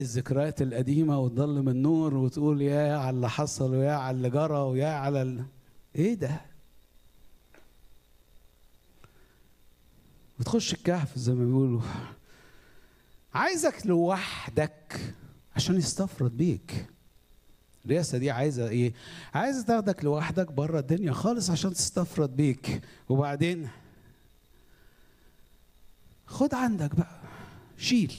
الذكريات القديمة وتضل من النور وتقول يا على اللي حصل ويا على اللي جرى ويا على ال... ايه ده؟ وتخش الكهف زي ما بيقولوا عايزك لوحدك عشان يستفرد بيك الرئاسة دي عايزة ايه؟ عايزة تاخدك لوحدك بره الدنيا خالص عشان تستفرد بيك وبعدين خد عندك بقى شيل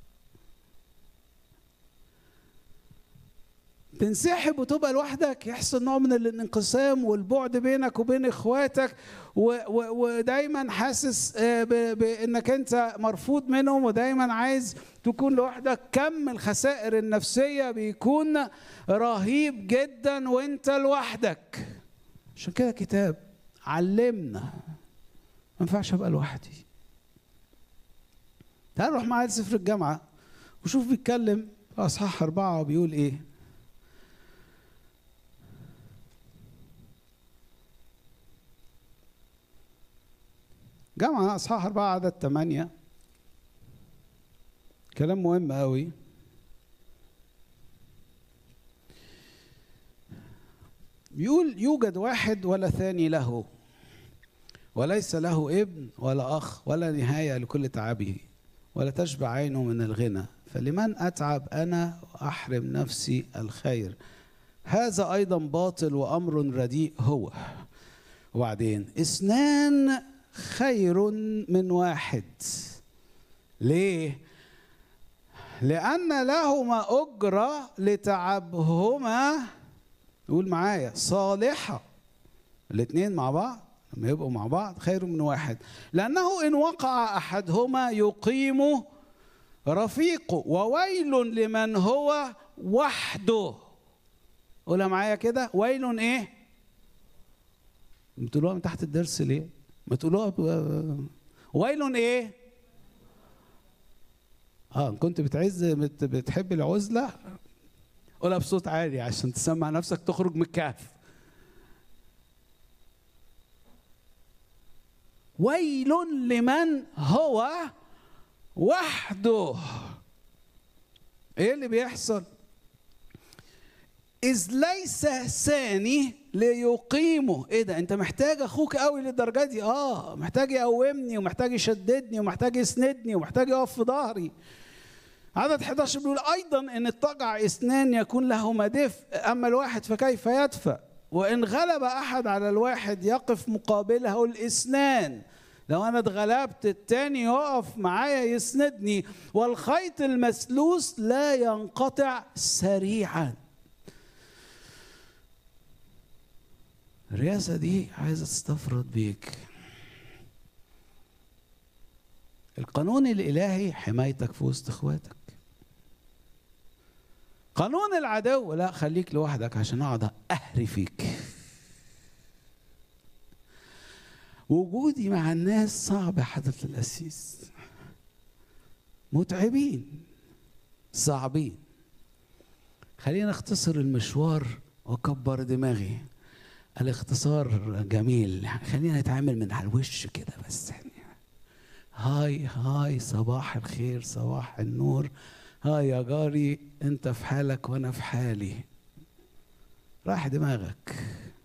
تنسحب وتبقى لوحدك يحصل نوع من الانقسام والبعد بينك وبين اخواتك و و ودايما حاسس بانك انت مرفوض منهم ودايما عايز تكون لوحدك كم الخسائر النفسيه بيكون رهيب جدا وانت لوحدك عشان كده كتاب علمنا ما ينفعش ابقى لوحدي تعال نروح معايا لسفر الجامعه وشوف بيتكلم في اصحاح اربعه وبيقول ايه جامعة أصحاح أربعة عدد ثمانية كلام مهم أوي بيقول يوجد واحد ولا ثاني له وليس له ابن ولا أخ ولا نهاية لكل تعبه ولا تشبع عينه من الغنى فلمن أتعب أنا وأحرم نفسي الخير هذا أيضا باطل وأمر رديء هو وبعدين اثنان خير من واحد ليه لان لهما اجره لتعبهما قول معايا صالحه الاثنين مع بعض لما يبقوا مع بعض خير من واحد لانه ان وقع احدهما يقيم رفيقه وويل لمن هو وحده قولها معايا كده ويل ايه بتقولوها من تحت الدرس ليه ما تقولوها ويل ايه اه كنت بتعز بتحب العزله قولها بصوت عالي عشان تسمع نفسك تخرج من الكهف ويل لمن هو وحده ايه اللي بيحصل إذ ليس ثاني ليقيمه إيه ده أنت محتاج أخوك قوي للدرجة دي آه محتاج يقومني ومحتاج يشددني ومحتاج يسندني ومحتاج يقف في ظهري عدد 11 بيقول أيضا إن اضطجع اثنان يكون لهما دفء أما الواحد فكيف يدفأ وإن غلب أحد على الواحد يقف مقابله الاثنان لو أنا اتغلبت التاني يقف معايا يسندني والخيط المسلوس لا ينقطع سريعاً الرئاسة دي عايزة تستفرد بيك القانون الإلهي حمايتك في وسط إخواتك قانون العدو لا خليك لوحدك عشان أقعد أهري فيك وجودي مع الناس صعب يا حضرة القسيس متعبين صعبين خلينا اختصر المشوار واكبر دماغي الاختصار جميل خلينا نتعامل من على الوش كده بس يعني هاي هاي صباح الخير صباح النور هاي يا جاري انت في حالك وانا في حالي راح دماغك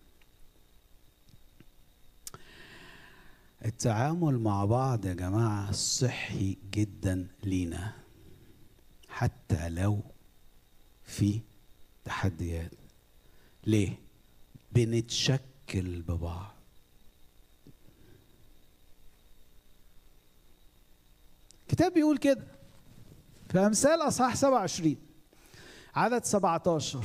التعامل مع بعض يا جماعة صحي جدا لينا حتى لو في تحديات ليه؟ بنتشكل ببعض الكتاب بيقول كده في أمثال أصحاح 27 عدد 17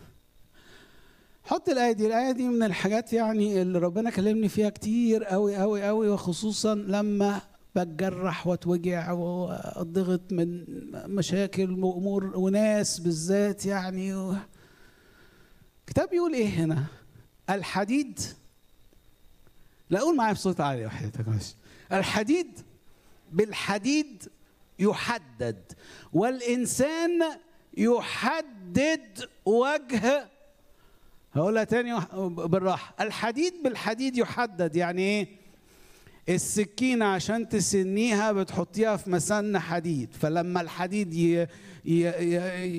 حط الآية دي الآية دي من الحاجات يعني اللي ربنا كلمني فيها كتير قوي قوي قوي وخصوصا لما بتجرح واتوجع واتضغط من مشاكل وامور وناس بالذات يعني و... الكتاب بيقول ايه هنا الحديد لا قول معايا بصوت عالي وحياتك ماشي الحديد بالحديد يحدد والإنسان يحدد وجه هقولها تاني بالراحة الحديد بالحديد يحدد يعني ايه السكينة عشان تسنيها بتحطيها في مسن حديد فلما الحديد ي... ي... ي...